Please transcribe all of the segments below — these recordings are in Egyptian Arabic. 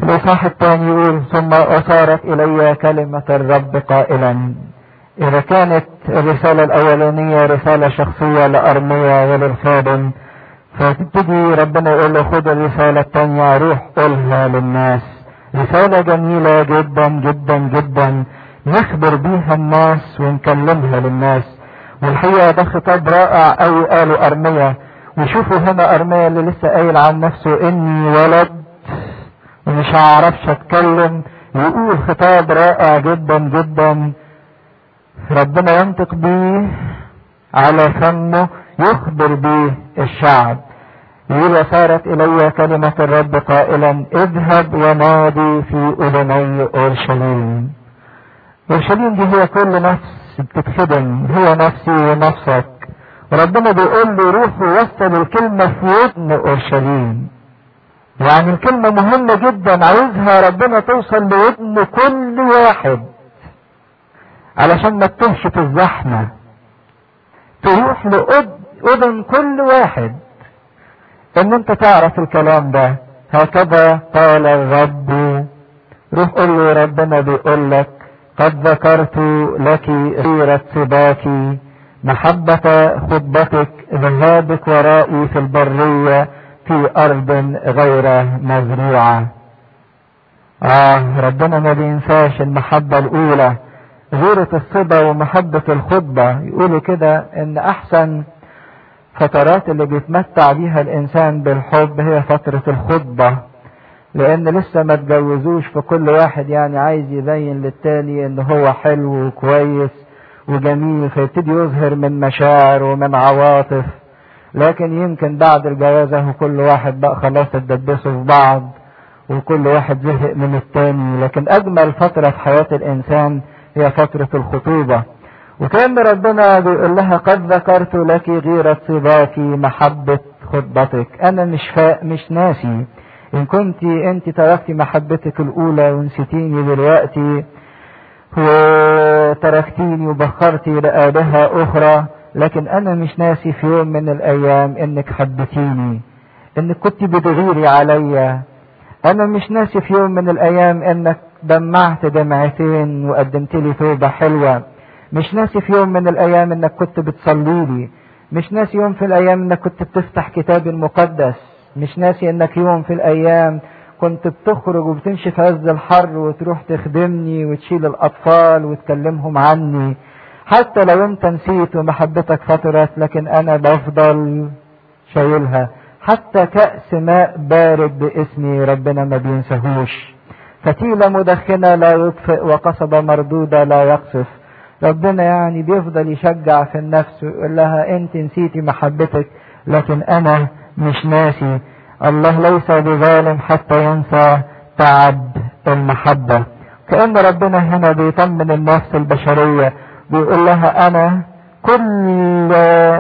الإصحاح الثاني يقول ثم أثارت إلي كلمة الرب قائلا إذا كانت الرسالة الأولانية رسالة شخصية لأرميا وللخادم فتبتدي ربنا يقول له خد الرسالة الثانية روح قولها للناس رسالة جميلة جدا جدا جدا نخبر بيها الناس ونكلمها للناس والحقيقة ده خطاب رائع أوي قاله أرميا وشوفوا هنا أرميا اللي لسه قايل عن نفسه إني ولد ومش هعرفش أتكلم يقول خطاب رائع جدا جدا ربنا ينطق بيه على فمه يخبر به الشعب يقول وصارت إلي كلمة الرب قائلا اذهب ونادي في أذني أورشليم أورشليم دي هي كل نفس بتتخدم هي نفسي ونفسك وربنا بيقول له روح ووصل الكلمة في ودن أورشليم يعني الكلمة مهمة جدا عايزها ربنا توصل لودن كل واحد علشان ما تتهش في الزحمة تروح لأذن كل واحد ان انت تعرف الكلام ده هكذا قال الرب روح قول له ربنا بيقول لك قد ذكرت لك سيرة سباكي محبة خطبتك ذهابك ورائي في البرية في أرض غير مزروعة آه ربنا ما بينساش المحبة الأولى غيرة الصبا ومحبة الخطبة يقولوا كده إن أحسن فترات اللي بيتمتع بيها الإنسان بالحب هي فترة الخطبة لأن لسه ما تجوزوش فكل واحد يعني عايز يبين للتاني إن هو حلو وكويس وجميل فيبتدي يظهر من مشاعر ومن عواطف لكن يمكن بعد الجوازة كل واحد بقى خلاص اتدبسوا في بعض وكل واحد زهق من التاني لكن أجمل فترة في حياة الإنسان هي فترة الخطوبة وكان ربنا بيقول لها قد ذكرت لك غيرة صباك محبة خطبتك أنا مش فا... مش ناسي إن كنت أنت تركتي محبتك الأولى ونسيتيني دلوقتي وتركتيني وبخرتي لآلهة أخرى لكن أنا مش ناسي في يوم من الأيام إنك حبتيني إنك كنت بتغيري عليا أنا مش ناسي في يوم من الأيام إنك دمعت دمعتين وقدمت لي توبة حلوة مش ناسي في يوم من الأيام إنك كنت بتصلي لي مش ناسي يوم في الأيام إنك كنت بتفتح كتابي المقدس مش ناسي إنك يوم في الأيام كنت بتخرج وبتمشي في عز الحر وتروح تخدمني وتشيل الأطفال وتكلمهم عني حتى لو انت نسيت ومحبتك فترت لكن انا بفضل شايلها حتى كأس ماء بارد باسمي ربنا ما بينساهوش فتيلة مدخنة لا يطفئ وقصبة مردودة لا يقصف ربنا يعني بيفضل يشجع في النفس ويقول لها انت نسيتي محبتك لكن انا مش ناسي الله ليس بظالم حتى ينسى تعب المحبة كأن ربنا هنا بيطمن النفس البشرية بيقول لها انا كل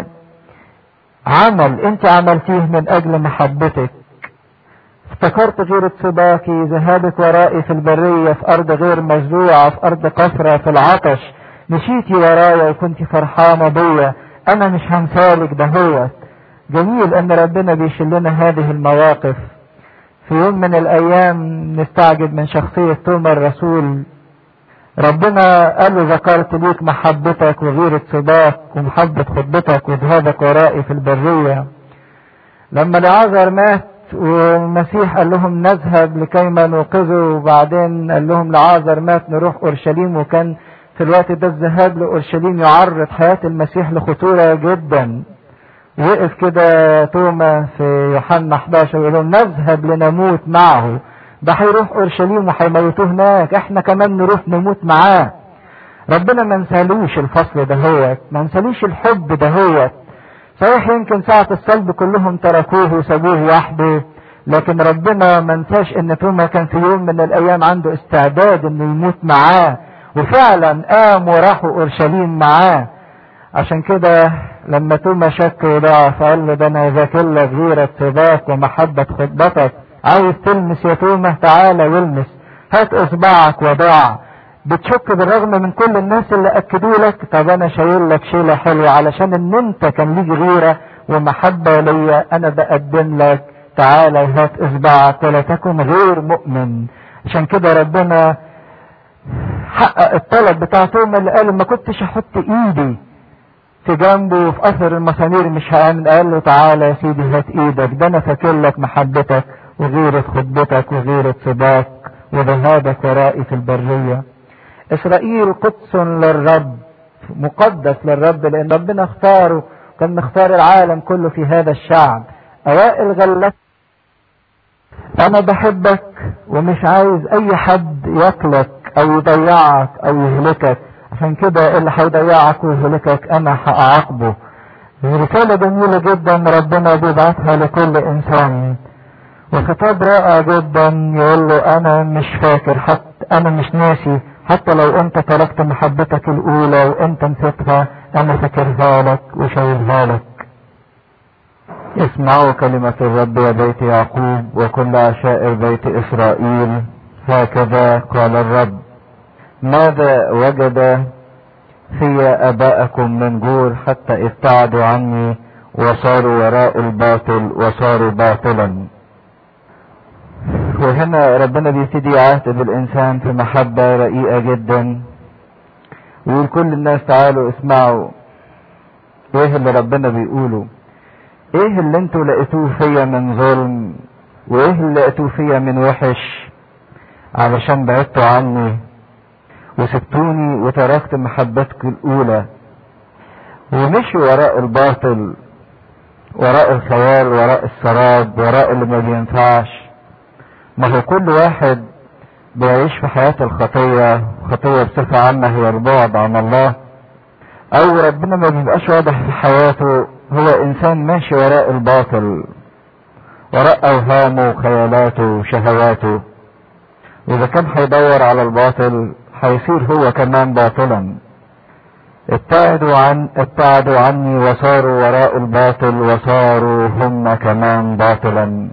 عمل انت عملتيه من اجل محبتك افتكرت غيرة صباكي ذهابك ورائي في البرية في ارض غير مزروعة في ارض قصرة في العطش مشيتي ورايا وكنت فرحانة بيا انا مش هنسالك دهوت جميل ان ربنا بيشلنا هذه المواقف في يوم من الايام نستعجب من شخصية توما الرسول ربنا قال له ذكرت ليك محبتك وغيرة صداك ومحبة خطبتك وذهابك ورائي في البرية لما لعازر مات والمسيح قال لهم نذهب لكيما نوقظه وبعدين قال لهم لعازر مات نروح اورشليم وكان في الوقت ده الذهاب لاورشليم يعرض حياة المسيح لخطورة جدا وقف كده توما في يوحنا 11 ويقول لهم نذهب لنموت معه ده هيروح اورشليم وهيموتوه هناك احنا كمان نروح نموت معاه ربنا ما نسالوش الفصل دهوت ما نسالوش الحب دهوت صحيح يمكن ساعة الصلب كلهم تركوه وسابوه وحده لكن ربنا ما نساش ان توما كان في يوم من الايام عنده استعداد انه يموت معاه وفعلا قام وراحوا اورشليم معاه عشان كده لما توما شك وضعف قال له ده انا ذاكر لك غيرة صداك ومحبة خطبتك عايز تلمس يا تومة تعالى والمس هات اصبعك وضع بتشك بالرغم من كل الناس اللي اكدوا لك طب انا شايل لك شيله حلوه علشان ان انت كان ليك غيره ومحبه ليا انا بقدم لك تعالى هات اصبعك ولا تكن غير مؤمن عشان كده ربنا حقق الطلب بتاع توما اللي قال ما كنتش احط ايدي في جنبه في اثر المسامير مش هامن قال له تعالى يا سيدي هات ايدك ده انا فاكر لك محبتك وغيرة خطبتك وغيرة صباك وذهابك ورائي في البرية اسرائيل قدس للرب مقدس للرب لان ربنا اختاره كان مختار العالم كله في هذا الشعب اوائل غلت انا بحبك ومش عايز اي حد يقلك او يضيعك او يهلكك عشان كده اللي هيضيعك ويهلكك انا هاعاقبه رسالة جميلة جدا ربنا بيبعتها لكل انسان وخطاب رائع جدا يقول له انا مش فاكر حتى انا مش ناسي حتى لو انت تركت محبتك الاولى وانت نسيتها انا فاكرها لك وشايلها لك اسمعوا كلمة الرب يا بيت يعقوب وكل عشائر بيت اسرائيل هكذا قال الرب ماذا وجد في اباءكم من جور حتى ابتعدوا عني وصاروا وراء الباطل وصاروا باطلا وهنا ربنا بيبتدي يعاتب الانسان في محبة رقيقة جدا ويقول كل الناس تعالوا اسمعوا ايه اللي ربنا بيقوله ايه اللي انتوا لقيتوه فيا من ظلم وايه اللي لقيتوه فيا من وحش علشان بعدتوا عني وسبتوني وتركت محبتك الاولى ومشوا وراء الباطل وراء الخيال وراء السراب وراء اللي ما بينفعش ما هو كل واحد بيعيش في حياة الخطية خطية بصفة عامة هي البعد عن الله او ربنا ما بيبقاش واضح في حياته هو انسان ماشي وراء الباطل وراء اوهامه وخيالاته وشهواته واذا كان هيدور على الباطل هيصير هو كمان باطلا ابتعدوا عن ابتعدوا عني وصاروا وراء الباطل وصاروا هم كمان باطلا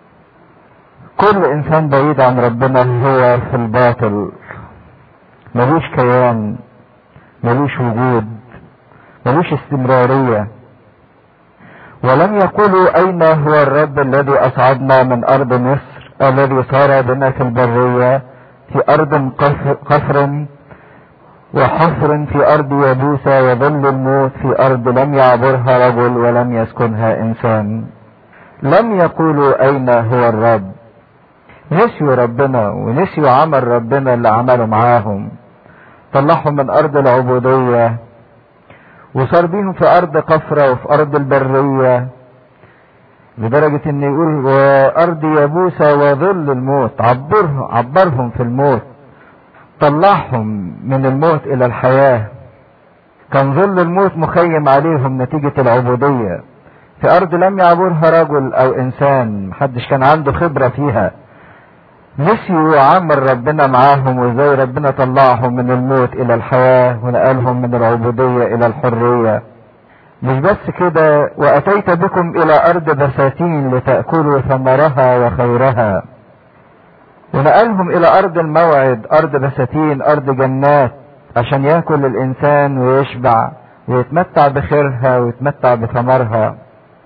كل انسان بعيد عن ربنا هو في الباطل ملوش كيان ملوش وجود ملوش استمرارية ولم يقولوا اين هو الرب الذي اصعدنا من ارض مصر الذي صار بنا في البرية في ارض قفر وحفر في ارض يبوسة وظل الموت في ارض لم يعبرها رجل ولم يسكنها انسان لم يقولوا اين هو الرب نسيوا ربنا ونسيوا عمل ربنا اللي عمله معاهم طلعهم من ارض العبودية وصار بيهم في ارض قفرة وفي ارض البرية لدرجة ان يقول وارض يبوسة وظل الموت عبرهم, عبرهم في الموت طلعهم من الموت الى الحياة كان ظل الموت مخيم عليهم نتيجة العبودية في ارض لم يعبرها رجل او انسان محدش كان عنده خبرة فيها نسيوا عمل ربنا معاهم وازاي ربنا طلعهم من الموت الى الحياة ونقلهم من العبودية الى الحرية مش بس كده واتيت بكم الى ارض بساتين لتأكلوا ثمرها وخيرها ونقلهم الى ارض الموعد ارض بساتين ارض جنات عشان ياكل الانسان ويشبع ويتمتع بخيرها ويتمتع بثمرها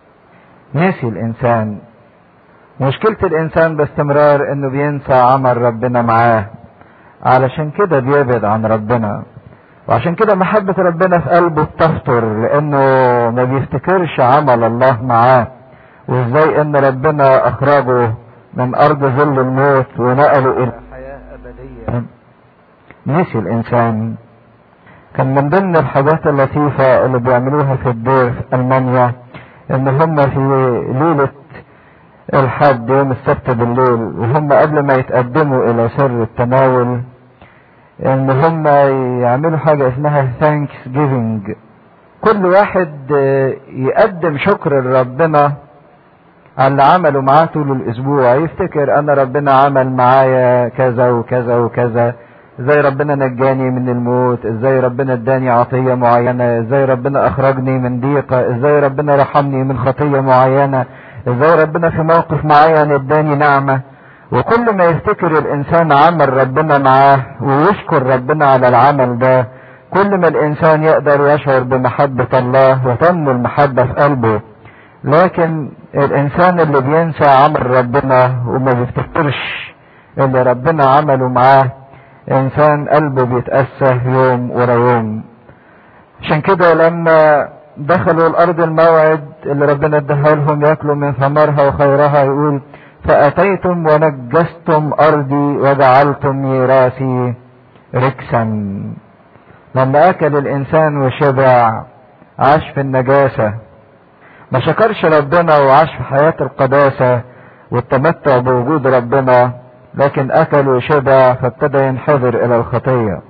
نسي الانسان مشكلة الانسان باستمرار انه بينسى عمل ربنا معاه علشان كده بيبعد عن ربنا وعشان كده محبة ربنا في قلبه بتفطر لانه ما بيفتكرش عمل الله معاه وازاي ان ربنا اخرجه من ارض ظل الموت ونقله الى حياة ابدية نسي الانسان كان من ضمن الحاجات اللطيفة اللي بيعملوها في الدير في المانيا ان هم في ليلة الحد يوم السبت بالليل وهم قبل ما يتقدموا الى سر التناول ان هم يعملوا حاجة اسمها ثانكس جيفنج كل واحد يقدم شكر لربنا على اللي عمله معاه طول الاسبوع يفتكر انا ربنا عمل معايا كذا وكذا وكذا ازاي ربنا نجاني من الموت ازاي ربنا اداني عطية معينة ازاي ربنا اخرجني من ضيقة ازاي ربنا رحمني من خطية معينة ازاي ربنا في موقف معين اداني نعمة وكل ما يفتكر الانسان عمل ربنا معاه ويشكر ربنا على العمل ده كل ما الانسان يقدر يشعر بمحبة الله وتنمو المحبة في قلبه لكن الانسان اللي بينسى عمل ربنا وما بيفتكرش اللي ربنا عمله معاه انسان قلبه بيتأسى يوم ورا يوم عشان كده لما دخلوا الارض الموعد اللي ربنا اداها لهم ياكلوا من ثمرها وخيرها يقول فاتيتم ونجستم ارضي وجعلتم ميراثي ركسا لما اكل الانسان وشبع عاش في النجاسة ما شكرش ربنا وعاش في حياة القداسة والتمتع بوجود ربنا لكن اكل وشبع فابتدى ينحدر الى الخطيه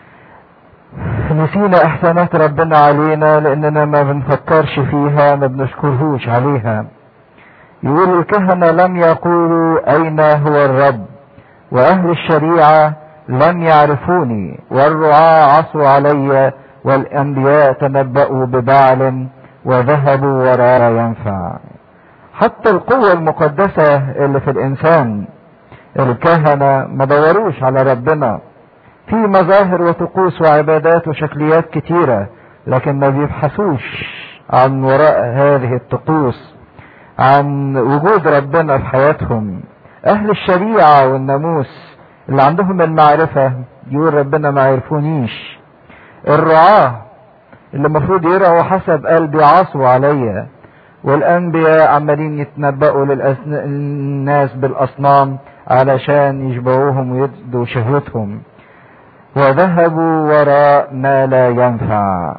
نسينا احسانات ربنا علينا لاننا ما بنفكرش فيها ما بنشكرهوش عليها يقول الكهنة لم يقولوا اين هو الرب واهل الشريعة لم يعرفوني والرعاة عصوا علي والانبياء تنبأوا ببعل وذهبوا وراء ينفع حتى القوة المقدسة اللي في الانسان الكهنة ما دوروش على ربنا في مظاهر وطقوس وعبادات وشكليات كتيرة لكن ما بيبحثوش عن وراء هذه الطقوس عن وجود ربنا في حياتهم اهل الشريعة والناموس اللي عندهم المعرفة يقول ربنا ما عرفونيش الرعاة اللي المفروض يرعوا حسب قلبي عصوا عليا والانبياء عمالين يتنبأوا للناس بالاصنام علشان يشبعوهم ويدوا شهوتهم وذهبوا وراء ما لا ينفع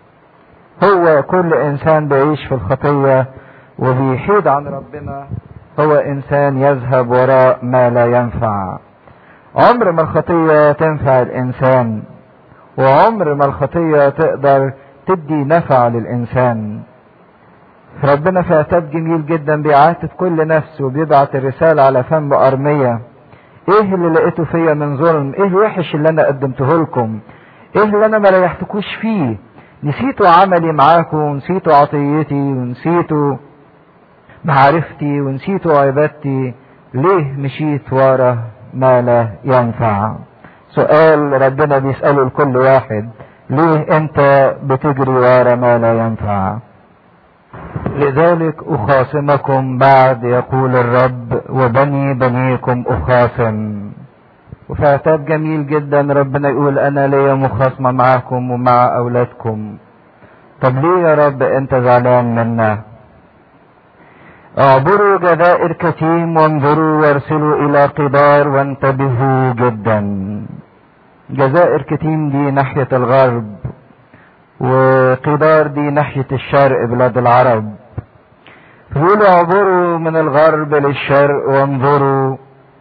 هو كل انسان بيعيش في الخطية وبيحيد عن ربنا هو انسان يذهب وراء ما لا ينفع عمر ما الخطية تنفع الانسان وعمر ما الخطية تقدر تدي نفع للانسان ربنا في عتاب جميل جدا بيعاتب كل نفس وبيبعت الرسالة على فم أرمية ايه اللي لقيته فيا من ظلم ايه الوحش اللي انا قدمته لكم ايه اللي انا ما ريحتكوش فيه نسيتوا عملي معاكم ونسيتوا عطيتي ونسيتوا معرفتي ونسيتوا عبادتي ليه مشيت ورا ما لا ينفع سؤال ربنا بيسأله لكل واحد ليه انت بتجري ورا ما لا ينفع لذلك أخاصمكم بعد يقول الرب وبني بنيكم أخاصم وفي عتاب جميل جدا ربنا يقول أنا ليا مخاصمة معاكم ومع أولادكم طب ليه يا رب أنت زعلان منا اعبروا جزائر كتيم وانظروا وارسلوا إلى قدار وانتبهوا جدا جزائر كتيم دي ناحية الغرب وقدار دي ناحية الشرق بلاد العرب فيقولوا اعبروا من الغرب للشرق وانظروا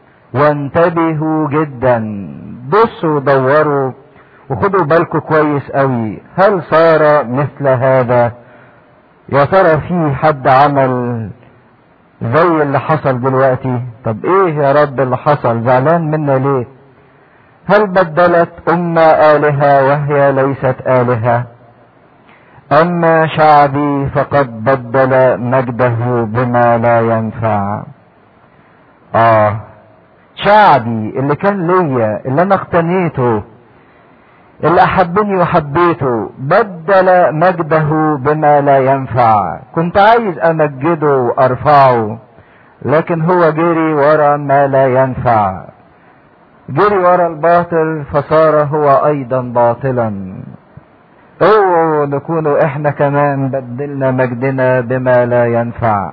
وانتبهوا جدا بصوا ودوروا وخدوا بالكم كويس قوي هل صار مثل هذا يا ترى في حد عمل زي اللي حصل دلوقتي طب ايه يا رب اللي حصل زعلان منا ليه هل بدلت أمة آلهة وهي ليست آلهة أما شعبي فقد بدل مجده بما لا ينفع آه شعبي اللي كان ليا اللي أنا اقتنيته اللي أحبني وحبيته بدل مجده بما لا ينفع كنت عايز أمجده وأرفعه لكن هو جري ورا ما لا ينفع جري ورا الباطل فصار هو أيضا باطلا اوعوا نكونوا احنا كمان بدلنا مجدنا بما لا ينفع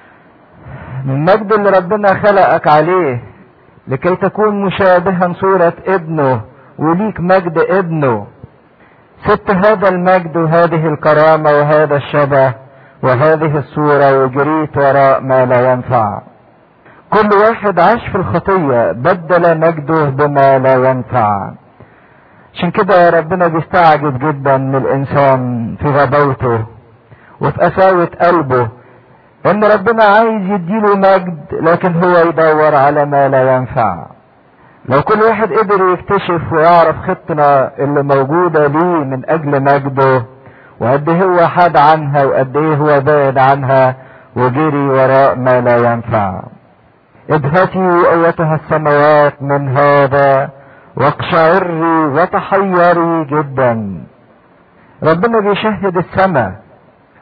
المجد اللي ربنا خلقك عليه لكي تكون مشابها صورة ابنه وليك مجد ابنه سبت هذا المجد وهذه الكرامة وهذا الشبه وهذه الصورة وجريت وراء ما لا ينفع كل واحد عاش في الخطية بدل مجده بما لا ينفع عشان كده ربنا بيستعجب جدا من الانسان في غباوته وفي قساوة قلبه ان ربنا عايز يديله مجد لكن هو يدور على ما لا ينفع لو كل واحد قدر يكتشف ويعرف خطنا اللي موجودة ليه من اجل مجده وقد ايه هو حاد عنها وقد ايه هو بعد عنها وجري وراء ما لا ينفع ابهتي ايتها السماوات من هذا واقشعري وتحيري جدا ربنا بيشهد السماء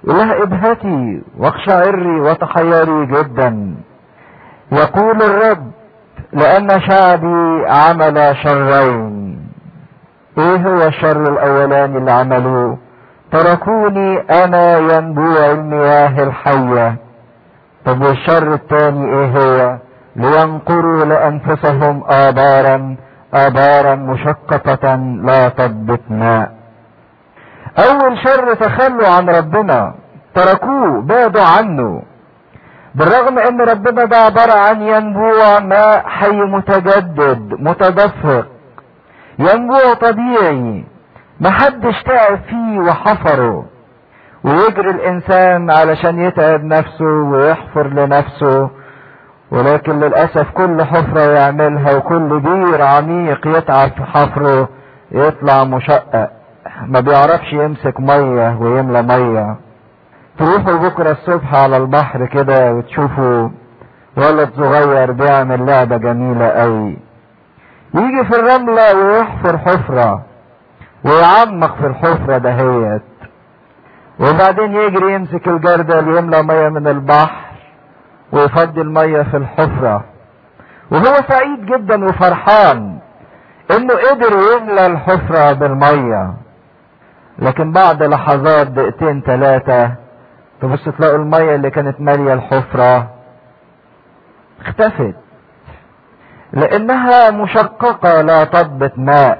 لها ابهتي واقشعري وتحيري جدا يقول الرب لان شعبي عمل شرين ايه هو الشر الاولاني اللي عملوه تركوني انا ينبوع المياه الحية طب والشر الثاني ايه هو لينقروا لانفسهم ابارا ابارا مشققة لا تضبط ماء اول شر تخلوا عن ربنا تركوه بعدوا عنه بالرغم ان ربنا ده عبارة عن ينبوع ماء حي متجدد متدفق ينبوع طبيعي محدش تعب فيه وحفره ويجري الانسان علشان يتعب نفسه ويحفر لنفسه ولكن للاسف كل حفرة يعملها وكل بير عميق يتعب في حفره يطلع مشقق ما بيعرفش يمسك مية ويملى مية تروحوا بكرة الصبح على البحر كده وتشوفوا ولد صغير بيعمل لعبة جميلة قوي يجي في الرملة ويحفر حفرة ويعمق في الحفرة دهيت وبعدين يجري يمسك الجردل يملى مية من البحر ويفضي المية في الحفرة وهو سعيد جدا وفرحان انه قدر يملى الحفرة بالمية لكن بعد لحظات دقيقتين ثلاثة تبص تلاقوا المية اللي كانت مالية الحفرة اختفت لانها مشققة لا تضبط ماء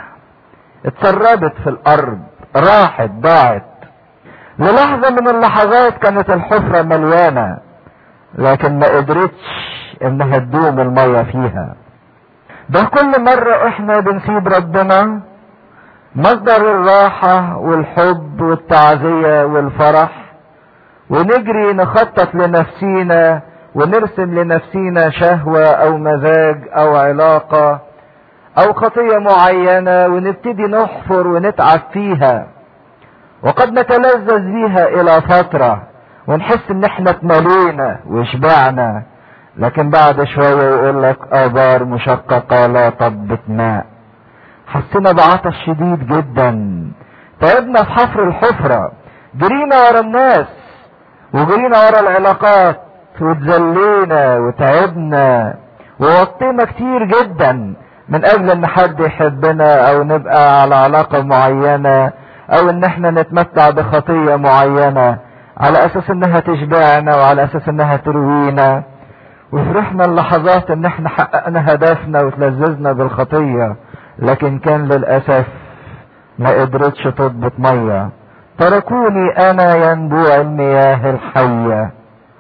اتسربت في الارض راحت ضاعت للحظة من اللحظات كانت الحفرة مليانة لكن ما قدرتش انها تدوم المية فيها ده كل مرة احنا بنسيب ربنا مصدر الراحة والحب والتعزية والفرح ونجري نخطط لنفسينا ونرسم لنفسينا شهوة او مزاج او علاقة او خطية معينة ونبتدي نحفر ونتعب فيها وقد نتلذذ بيها الى فترة ونحس ان احنا اتملينا وشبعنا لكن بعد شوية يقول لك ابار مشققة لا طبت ماء حسينا بعطش شديد جدا تعبنا في حفر الحفرة جرينا ورا الناس وجرينا ورا العلاقات وتزلينا وتعبنا ووطينا كتير جدا من اجل ان حد يحبنا او نبقى على علاقة معينة او ان احنا نتمتع بخطية معينة على اساس انها تشبعنا وعلى اساس انها تروينا وفرحنا اللحظات ان احنا حققنا هدفنا وتلذذنا بالخطية لكن كان للاسف ما قدرتش تضبط مية تركوني انا ينبوع المياه الحية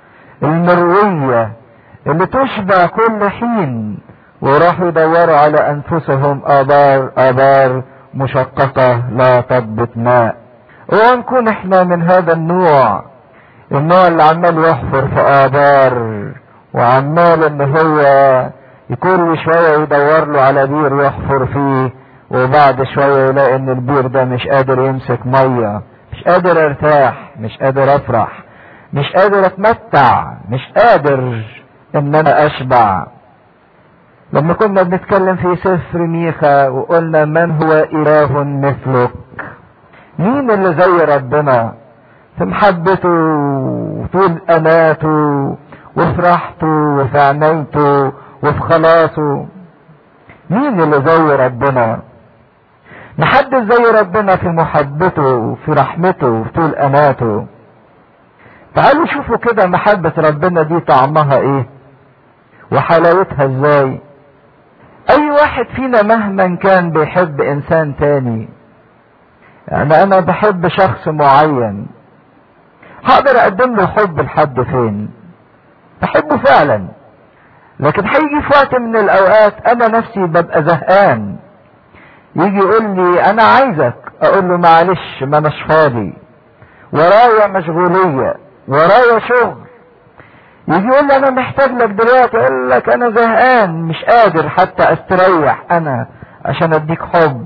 المروية اللي تشبع كل حين وراحوا يدوروا على انفسهم ابار ابار مشققة لا تضبط ماء ونكون احنا من هذا النوع النوع اللي عمال يحفر في ابار وعمال ان هو كل شوية يدور له على بير يحفر فيه وبعد شوية يلاقي ان البير ده مش قادر يمسك مية مش قادر ارتاح مش قادر افرح مش قادر اتمتع مش قادر ان انا اشبع لما كنا بنتكلم في سفر ميخا وقلنا من هو اله مثلك مين اللي زي ربنا في محبته وطول اماته وفي راحته وفي عنايته وفي خلاصه مين اللي زي ربنا محدش زي ربنا في محبته وفي رحمته وفي طول اماته تعالوا شوفوا كده محبة ربنا دي طعمها ايه وحلاوتها ازاي اي واحد فينا مهما كان بيحب انسان تاني يعني انا بحب شخص معين هقدر اقدم له حب لحد فين بحبه فعلا لكن هيجي في وقت من الاوقات انا نفسي ببقى زهقان يجي يقول لي انا عايزك اقول له معلش ما اناش فاضي ورايا مشغولية ورايا شغل يجي يقول لي انا محتاج لك دلوقتي اقول لك انا زهقان مش قادر حتى استريح انا عشان اديك حب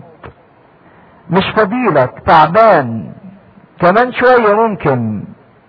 مش فضيلك تعبان كمان شوية ممكن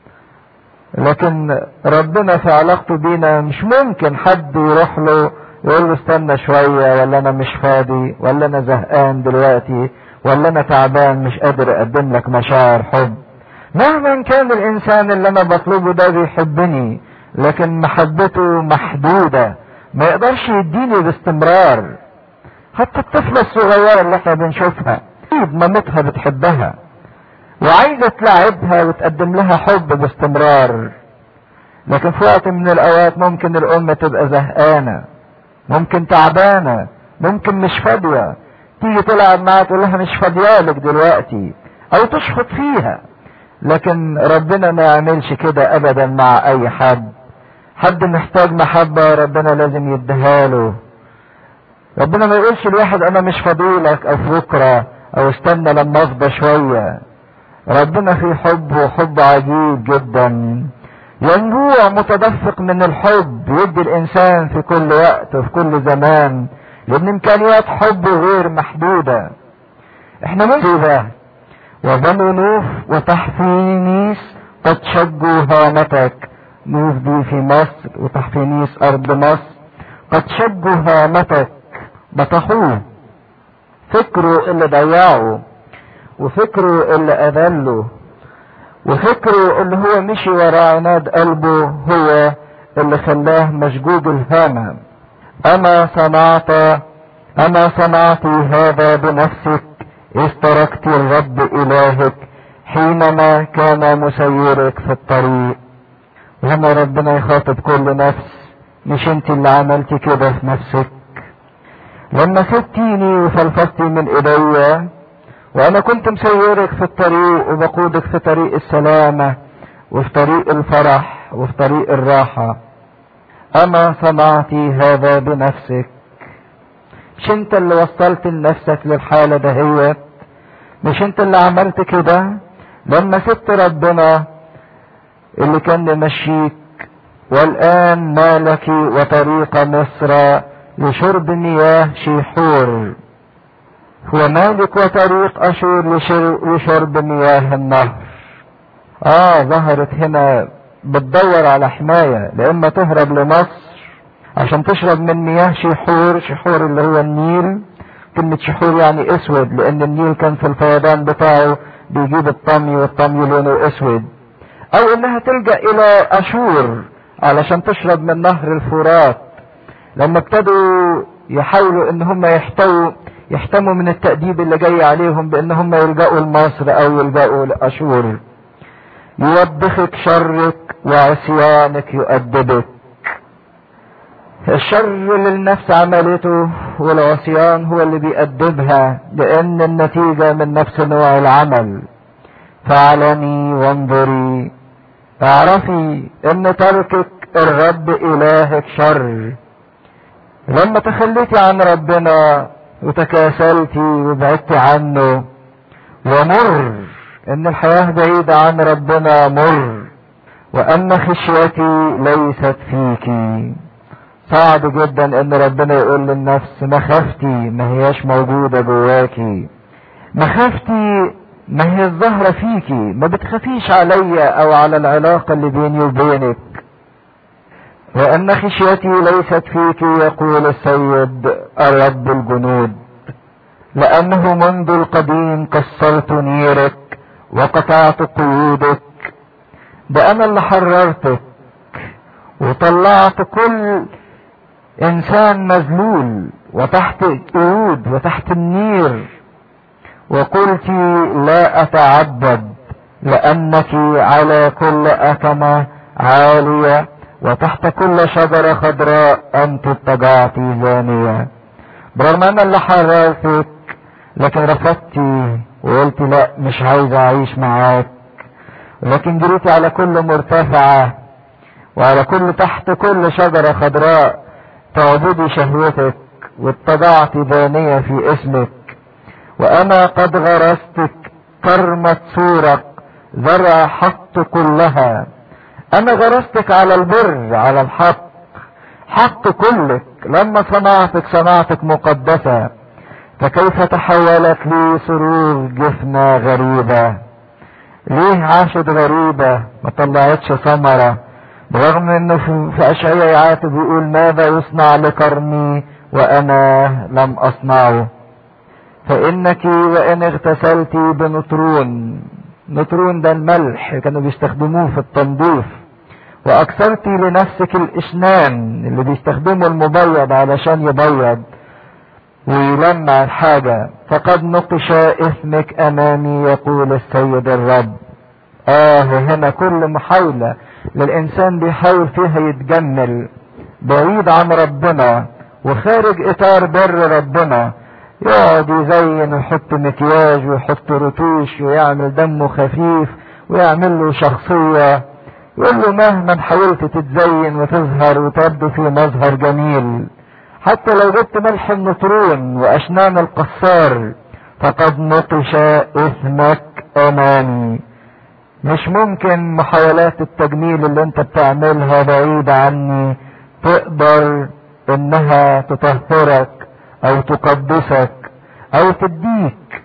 لكن ربنا في علاقته بينا مش ممكن حد يروح له يقول له استنى شوية ولا انا مش فاضي ولا انا زهقان دلوقتي ولا انا تعبان مش قادر اقدم لك مشاعر حب مهما كان الانسان اللي انا بطلبه ده بيحبني لكن محبته محدودة ما يقدرش يديني باستمرار حتى الطفلة الصغيرة اللي احنا بنشوفها اكيد مامتها بتحبها وعايزة تلعبها وتقدم لها حب باستمرار لكن في وقت من الاوقات ممكن الام تبقى زهقانة ممكن تعبانة ممكن مش فاضية تيجي تلعب معاها تقول لها مش فاضيالك دلوقتي او تشخط فيها لكن ربنا ما يعملش كده ابدا مع اي حد حد محتاج محبة ربنا لازم يديها له ربنا ما يقولش الواحد انا مش فضيلك او بكرة او استنى لما افضى شوية ربنا في حب وحب عجيب جدا ينبوع متدفق من الحب يدي الانسان في كل وقت وفي كل زمان لان امكانيات حب غير محدودة احنا مصيبة وبنو نوف وتحفينيس قد شجوا هامتك نوف دي في مصر وتحفينيس ارض مصر قد شجوا هامتك بطحوه فكره اللي ضيعه وفكره اللي اذله وفكره اللي هو مشي ورا عناد قلبه هو اللي خلاه مشجوج الهامة اما صنعت اما صنعت هذا بنفسك اذ تركت الرب الهك حينما كان مسيرك في الطريق وهنا ربنا يخاطب كل نفس مش انت اللي عملتي كده في نفسك لما سبتيني وفلفستي من ايديا وانا كنت مسيرك في الطريق وبقودك في طريق السلامة وفي طريق الفرح وفي طريق الراحة اما صنعتي هذا بنفسك مش انت اللي وصلت لنفسك للحالة دهيت مش انت اللي عملت كده لما سبت ربنا اللي كان ممشيك والان مالك وطريق مصر لشرب مياه شيحور هو مالك وطريق اشور لشرب مياه النهر اه ظهرت هنا بتدور على حماية لإما تهرب لمصر عشان تشرب من مياه شيحور شيحور اللي هو النيل كلمة شحور يعني اسود لان النيل كان في الفيضان بتاعه بيجيب الطمي والطمي لونه اسود او انها تلجأ الى اشور علشان تشرب من نهر الفرات لما ابتدوا يحاولوا ان هم يحتووا يحتموا من التأديب اللي جاي عليهم بان هم يلجأوا لمصر او يلجأوا لاشور يوبخك شرك وعصيانك يؤدبك الشر اللي النفس عملته والعصيان هو اللي بيأدبها لأن النتيجة من نفس نوع العمل فاعلمي وانظري اعرفي ان تركك الرب الهك شر لما تخليتي عن ربنا وتكاسلتي وبعدتي عنه ومر ان الحياة بعيدة عن ربنا مر وان خشيتي ليست فيكي صعب جدا ان ربنا يقول للنفس مخافتي ما هياش موجودة جواكي مخافتي ما هي الظاهرة فيكي ما بتخافيش عليا او على العلاقة اللي بيني وبينك وان خشيتي ليست فيك يقول السيد الرب الجنود لانه منذ القديم كسرت نيرك وقطعت قيودك ده انا اللي حررتك وطلعت كل انسان مذلول وتحت قيود وتحت النير وقلت لا اتعبد لانك على كل اكمة عالية وتحت كل شجرة خضراء انت اتجعت زانية برغم انا اللي حررتك لكن رفضتي وقلت لا مش عايز اعيش معاك لكن جريتي على كل مرتفعة وعلى كل تحت كل شجرة خضراء تعبدي شهوتك واتبعت دانية في اسمك وانا قد غرستك كرمة صورك زرع حق كلها انا غرستك على البر على الحق حق كلك لما صنعتك صنعتك مقدسة فكيف تحولت لي سرور جفنة غريبة ليه عاشت غريبة ما طلعتش ثمرة برغم انه في اشعياء يعاتب يقول ماذا يصنع لكرمي وانا لم اصنعه فانك وان اغتسلت بنطرون نطرون ده الملح كانوا بيستخدموه في التنظيف واكثرت لنفسك الاسنان اللي بيستخدموا المبيض علشان يبيض ويلمع الحاجة فقد نقش اسمك امامي يقول السيد الرب اه هنا كل محاولة للانسان بيحاول فيها يتجمل بعيد عن ربنا وخارج اطار بر ربنا يقعد يزين ويحط مكياج ويحط رتوش ويعمل دمه خفيف ويعمل له شخصية يقول له مهما حاولت تتزين وتظهر وتبدو في مظهر جميل حتى لو جبت ملح النطرون واشنان القصار فقد نقش اسمك امامي مش ممكن محاولات التجميل اللي انت بتعملها بعيدة عني تقدر انها تطهرك او تقدسك او تديك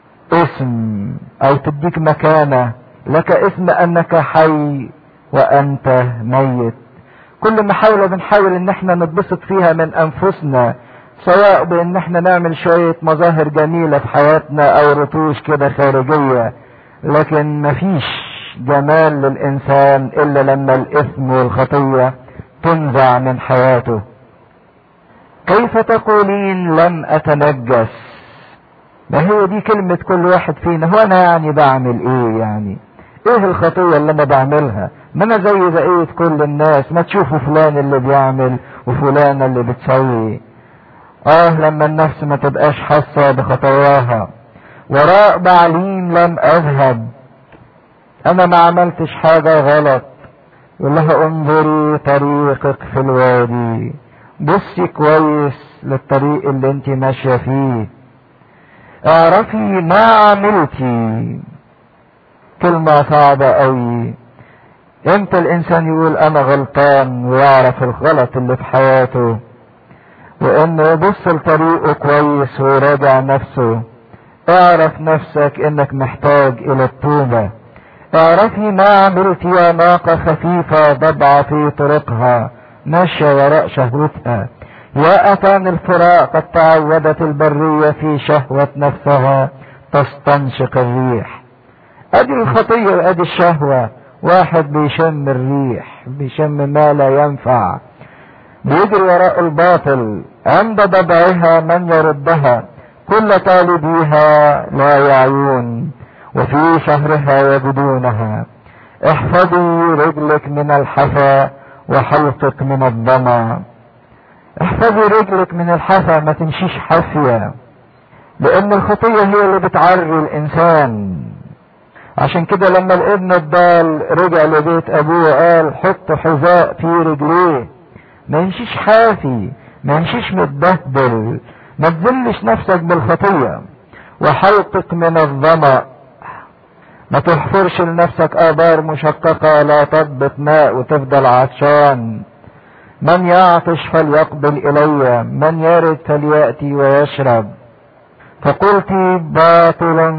اسم او تديك مكانة لك اسم انك حي وانت ميت كل محاولة بنحاول ان احنا نتبسط فيها من انفسنا سواء بان احنا نعمل شوية مظاهر جميلة في حياتنا او رتوش كده خارجية لكن مفيش جمال للانسان الا لما الاثم والخطية تنزع من حياته كيف تقولين لم اتنجس ما هي دي كلمة كل واحد فينا هو انا يعني بعمل ايه يعني ايه الخطية اللي انا بعملها ما انا زي بقية كل الناس ما تشوفوا فلان اللي بيعمل وفلان اللي بتسوي اه لما النفس ما تبقاش حاسة بخطاياها وراء بعليم لم اذهب انا ما عملتش حاجة غلط يقول لها انظري طريقك في الوادي بصي كويس للطريق اللي انت ماشية فيه اعرفي ما عملتي كلمة صعبة قوي امتى الانسان يقول انا غلطان ويعرف الغلط اللي في حياته وانه يبص لطريقه كويس ويراجع نفسه اعرف نفسك انك محتاج الى التوبة اعرفي ما عملت يا ناقة خفيفة ضبعة في طرقها ماشية وراء شهوتها يا أتان الفراق قد تعودت البرية في شهوة نفسها تستنشق الريح ادي الخطية وادي الشهوة واحد بيشم الريح بيشم ما لا ينفع بيجري وراء الباطل عند ضبعها من يردها كل طالبيها لا يعيون وفي شهرها يجدونها احفظي رجلك من الحفا وحلقك من الظما احفظي رجلك من الحفا ما تمشيش حافية لان الخطية هي اللي بتعري الانسان عشان كده لما الابن الضال رجع لبيت ابوه وقال حط حذاء في رجليه ما يمشيش حافي ما يمشيش متبهدل ما تذلش نفسك بالخطية وحلقك من الظمأ ما تحفرش لنفسك آبار مشققة لا تضبط ماء وتفضل عطشان من يعطش فليقبل إلي من يرد فليأتي ويشرب فقلت باطلا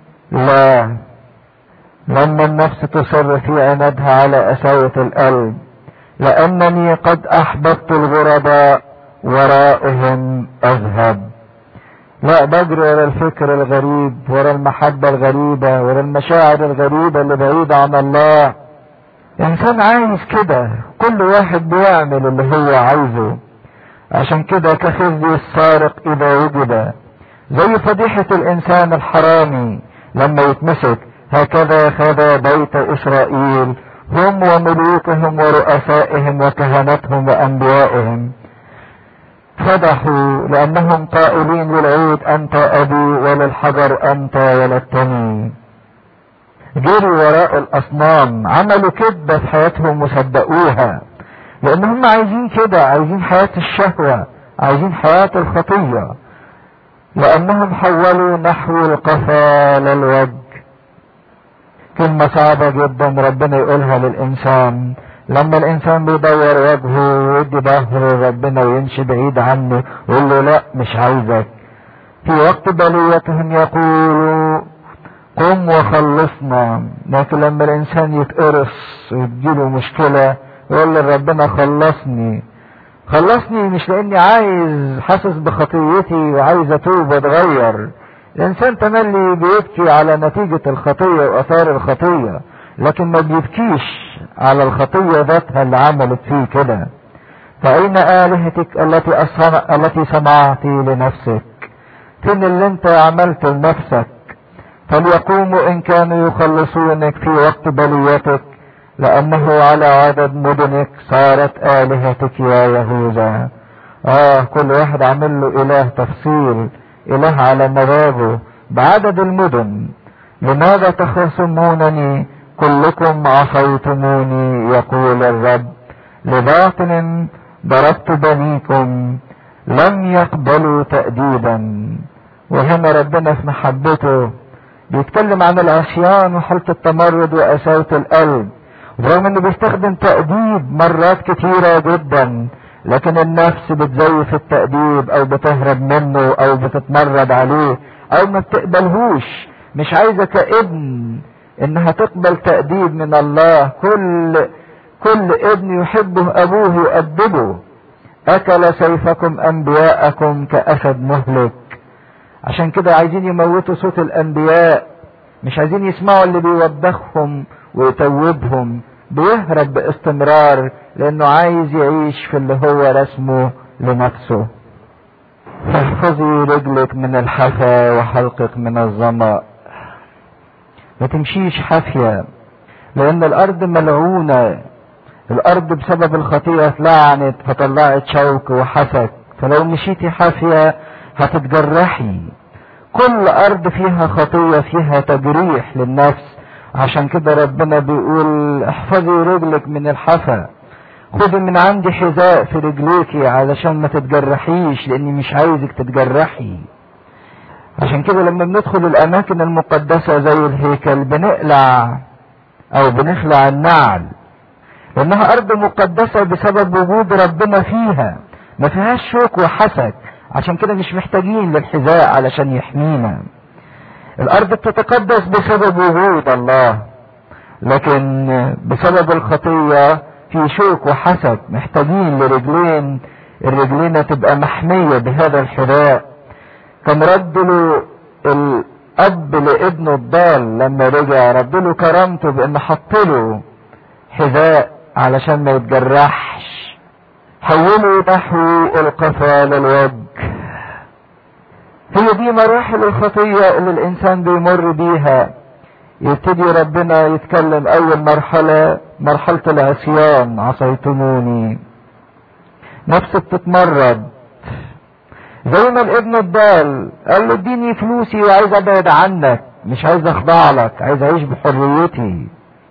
لا لما النفس تصر في عنادها على أساوة القلب لأنني قد أحببت الغرباء ورائهم أذهب لا بجري ورا الفكر الغريب ورا المحبة الغريبة ورا المشاعر الغريبة اللي بعيدة عن الله إنسان عايز كده كل واحد بيعمل اللي هو عايزه عشان كده كخزي السارق إذا وجد زي فضيحة الإنسان الحرامي لما يتمسك هكذا خذ بيت إسرائيل هم وملوكهم ورؤسائهم وكهنتهم وأنبيائهم فضحوا لأنهم قائلين للعود أنت أبي وللحجر أنت ولدتني جروا وراء الأصنام عملوا كذبة في حياتهم وصدقوها لأن هم عايزين كده عايزين حياة الشهوة عايزين حياة الخطية لأنهم حولوا نحو القفا للوجه كلمة صعبة جدا ربنا يقولها للإنسان لما الإنسان بيدور وجهه ويدي ظهره لربنا ويمشي بعيد عنه يقول له لا مش عايزك في وقت بليتهم يقولوا قم وخلصنا لكن لما الإنسان يتقرص ويجيله مشكلة يقول لربنا خلصني خلصني مش لاني عايز حاسس بخطيتي وعايز اتوب واتغير الانسان تملي بيبكي على نتيجة الخطية واثار الخطية لكن ما بيبكيش على الخطية ذاتها اللي عملت فيه كده فأين آلهتك التي أصنع التي صنعت لنفسك فين اللي انت عملته لنفسك فليقوموا إن كانوا يخلصونك في وقت بليتك لأنه على عدد مدنك صارت آلهتك يا يهوذا آه كل واحد عامل له إله تفصيل إله على مذابه بعدد المدن لماذا تخصمونني كلكم عصيتموني يقول الرب لباطل ضربت بنيكم لم يقبلوا تأديبا وهنا ربنا في محبته بيتكلم عن العصيان وحالة التمرد وقساوة القلب رغم انه بيستخدم تأديب مرات كتيرة جدا لكن النفس بتزيف التأديب او بتهرب منه او بتتمرد عليه او ما بتقبلهوش مش عايزة كابن انها تقبل تأديب من الله كل كل ابن يحبه ابوه يؤدبه اكل سيفكم انبياءكم كاسد مهلك عشان كده عايزين يموتوا صوت الانبياء مش عايزين يسمعوا اللي بيوبخهم ويتوبهم بيهرب باستمرار لانه عايز يعيش في اللي هو رسمه لنفسه فاحفظي رجلك من الحفا وحلقك من الظمأ ما تمشيش حافية لان الارض ملعونة الارض بسبب الخطيئة اتلعنت فطلعت شوك وحسك فلو مشيتي حافية هتتجرحي كل ارض فيها خطية فيها تجريح للنفس عشان كده ربنا بيقول احفظي رجلك من الحفا خذي من عندي حذاء في رجليكي علشان ما تتجرحيش لاني مش عايزك تتجرحي عشان كده لما بندخل الاماكن المقدسة زي الهيكل بنقلع او بنخلع النعل لانها ارض مقدسة بسبب وجود ربنا فيها ما فيهاش شوك وحسد عشان كده مش محتاجين للحذاء علشان يحمينا الارض بتتقدس بسبب وجود الله لكن بسبب الخطية في شوك وحسد محتاجين لرجلين الرجلين تبقى محمية بهذا الحذاء كان رد له الاب لابنه الضال لما رجع رد له كرامته بان حط له حذاء علشان ما يتجرحش حولوا نحو القفا للوجه هي دي مراحل الخطية اللي الانسان بيمر بيها يبتدي ربنا يتكلم اول مرحلة مرحلة العصيان عصيتموني نفسه بتتمرد زي ما الابن الضال قال له اديني فلوسي وعايز ابعد عنك مش عايز اخضع لك عايز اعيش بحريتي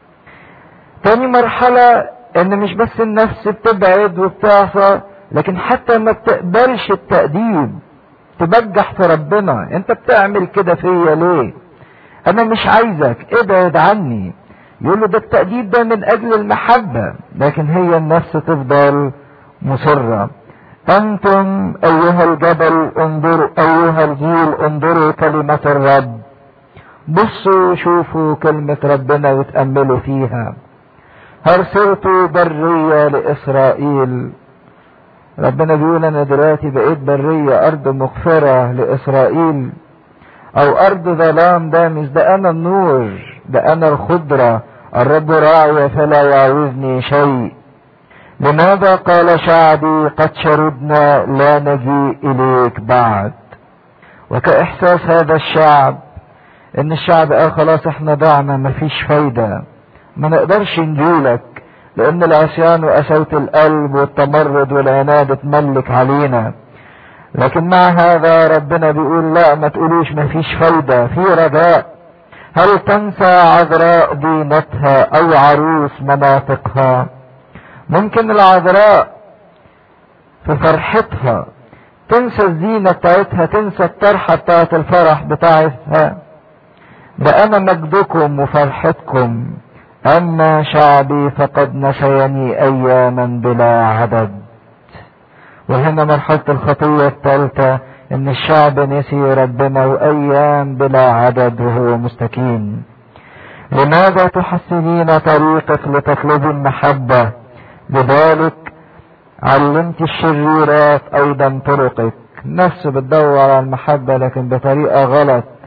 تاني مرحلة ان مش بس النفس بتبعد وبتعصى لكن حتى ما بتقبلش التأديب تبجح في ربنا انت بتعمل كده فيا ليه انا مش عايزك ابعد عني يقول له ده التأديب ده من اجل المحبة لكن هي النفس تفضل مصرة انتم ايها الجبل انظروا ايها الجيل انظروا كلمة الرب بصوا شوفوا كلمة ربنا وتأملوا فيها هل صرت برية لإسرائيل ربنا بيقول أنا دلوقتي بقيت برية أرض مغفرة لإسرائيل أو أرض ظلام دامس ده أنا النور ده أنا الخضرة الرب راعي فلا يعوزني شيء لماذا قال شعبي قد شردنا لا نجي إليك بعد وكإحساس هذا الشعب إن الشعب قال خلاص إحنا ضعنا مفيش فايدة ما نقدرش نجيلك لان العصيان وقساوة القلب والتمرد والعناد اتملك علينا لكن مع هذا ربنا بيقول لا ما تقولوش ما فيش فايدة في رجاء هل تنسى عذراء دينتها او عروس مناطقها ممكن العذراء في فرحتها تنسى الزينة بتاعتها تنسى الطرحة بتاعت الفرح بتاعتها ده انا مجدكم وفرحتكم أما شعبي فقد نسيني أياما بلا عدد وهنا مرحلة الخطية الثالثة إن الشعب نسي ربنا وأيام بلا عدد وهو مستكين لماذا تحسنين طريقك لتطلبي المحبة لذلك علمت الشريرات أيضا طرقك نفس بتدور على المحبة لكن بطريقة غلط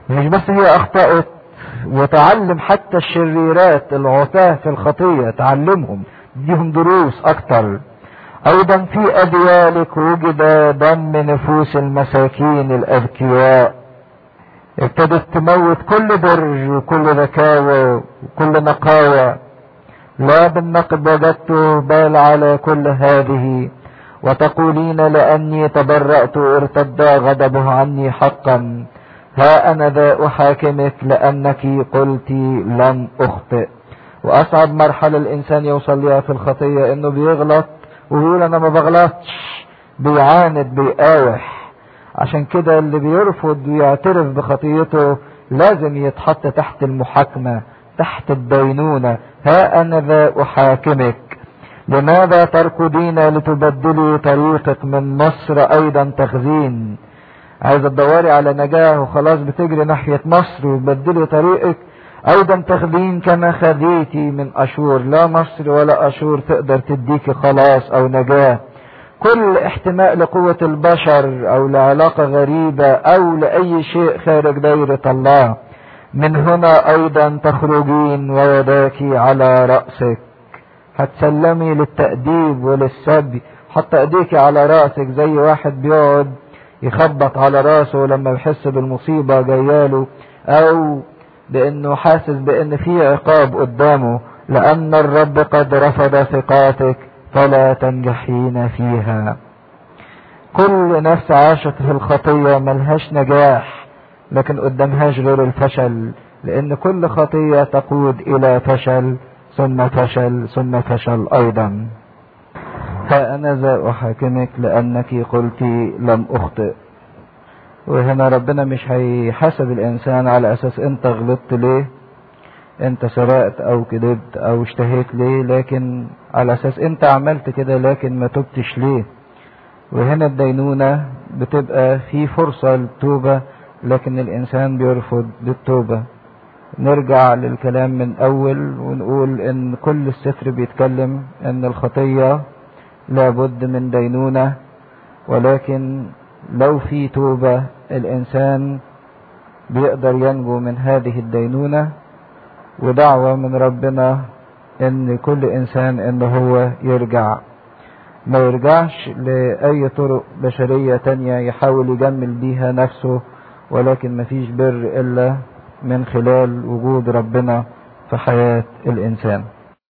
مش بس هي اخطأت وتعلم حتى الشريرات العتاة في الخطية تعلمهم ديهم دروس اكتر ايضا في اديالك وجد دم نفوس المساكين الاذكياء ابتدت تموت كل بر وكل ذكاوة وكل نقاوة لا بالنقد وجدته بل على كل هذه وتقولين لأني تبرأت ارتد غضبه عني حقا ها أنا ذا أحاكمك لأنك قلت لم أخطئ وأصعب مرحلة الإنسان يوصل لها في الخطية إنه بيغلط ويقول أنا ما بغلطش بيعاند بيقاوح عشان كده اللي بيرفض ويعترف بخطيته لازم يتحط تحت المحاكمة تحت الدينونة ها أنا ذا أحاكمك لماذا تركضين لتبدلي طريقك من مصر أيضا تخزين عايزة تدوري على نجاة وخلاص بتجري ناحية مصر وتبدلي طريقك أيضا تخزين كما خذيتي من أشور لا مصر ولا أشور تقدر تديكي خلاص أو نجاة كل احتماء لقوة البشر أو لعلاقة غريبة أو لأي شيء خارج دايرة الله من هنا أيضا تخرجين ويداك على رأسك هتسلمي للتأديب وللسبي حط ايديك على راسك زي واحد بيقعد يخبط على راسه لما يحس بالمصيبة جاياله او بانه حاسس بان في عقاب قدامه لان الرب قد رفض ثقاتك فلا تنجحين فيها كل نفس عاشت في الخطية ملهاش نجاح لكن قدامهاش غير الفشل لان كل خطية تقود الى فشل ثم فشل ثم فشل ايضا فانا ذا احاكمك لانك قلت لم اخطئ وهنا ربنا مش هيحاسب الانسان على اساس انت غلطت ليه انت سرقت او كذبت او اشتهيت ليه لكن على اساس انت عملت كده لكن ما تبتش ليه وهنا الدينونة بتبقى في فرصة للتوبة لكن الانسان بيرفض للتوبة نرجع للكلام من اول ونقول ان كل السفر بيتكلم ان الخطية لابد من دينونة ولكن لو في توبة الانسان بيقدر ينجو من هذه الدينونة ودعوة من ربنا ان كل انسان ان هو يرجع ما يرجعش لأي طرق بشرية تانية يحاول يجمل بيها نفسه ولكن مفيش بر إلا من خلال وجود ربنا في حياة الإنسان